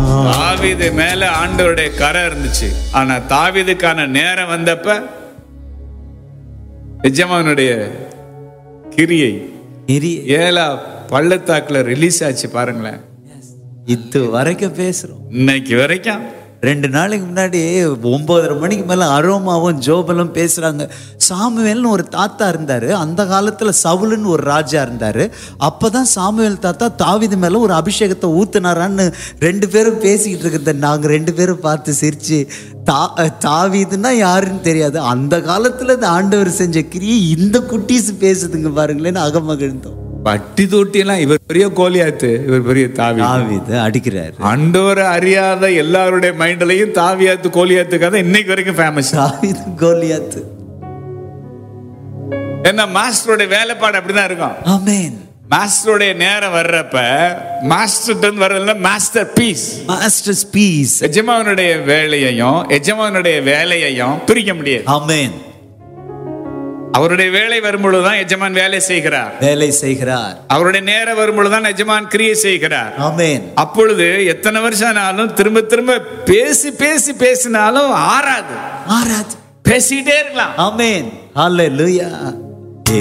தாவீது மேல ஆண்டவருடைய கரை இருந்துச்சு ஆனா தாவீதுக்கான நேரம் வந்தப்ப எஜமானுடைய கிரியை எரிய ஏலா பள்ளத்தாக்குல ரிலீஸ் ஆச்சு பாருங்களேன் இது வரைக்கும் பேசுறோம் இன்னைக்கு வரைக்கும் ரெண்டு நாளைக்கு முன்னாடி ஒன்பதரை மணிக்கு மேல அரோமாவும் ஜோபலும் பேசுறாங்க சாமுவேல்னு ஒரு தாத்தா இருந்தாரு அந்த காலத்துல சவுலுன்னு ஒரு ராஜா இருந்தாரு அப்பதான் சாமுவேல் தாத்தா தாவிது மேல ஒரு அபிஷேகத்தை ஊத்துனாரான்னு ரெண்டு பேரும் பேசிக்கிட்டு இருக்கிறத நாங்க ரெண்டு பேரும் பார்த்து சிரிச்சு தா தாவீதுன்னா யாருன்னு தெரியாது அந்த காலத்துல இந்த ஆண்டவர் செஞ்ச கிரியை இந்த குட்டீஸ் பேசுதுங்க பாருங்களேன்னு அகமகிழ்ந்தோம் பட்டி தொட்டியெல்லாம் இவர் பெரிய கோலியாத்து இவர் பெரிய தாவி தாவீது அடிக்கிறாரு ஆண்டவரை அறியாத எல்லாருடைய மைண்ட்லயும் தாவியாத்து கோலியாத்து கதை இன்னைக்கு வரைக்கும் ஃபேமஸ் தாவீது கோலியாத்து ஏன்னா மாஸ்டருடைய வேலைப்பாடு அப்படிதான் இருக்கும் ஆமென் மாஸ்டருடைய நேரம் வர்றப்ப மாஸ்டர் வர்றதுல மாஸ்டர் பீஸ் மாஸ்டர்ஸ் பீஸ் எஜமானுடைய வேலையையும் எஜமானுடைய வேலையையும் பிரிக்க முடியாது ஆமென் அவருடைய வேலை வரும்பொழுதுதான் எஜமான் வேலை செய்கிறார் வேலை செய்கிறார் அவருடைய நேரம் வரும்பொழுதுதான் எஜமான் கிரியை செய்கிறார் ஆமென் அப்பொழுது எத்தனை வருஷம் ஆனாலும் திரும்ப திரும்ப பேசி பேசி பேசினாலும் ஆறாது ஆராத் பேசிட்டே இருக்கலாம் ஆமென் ஹalleluya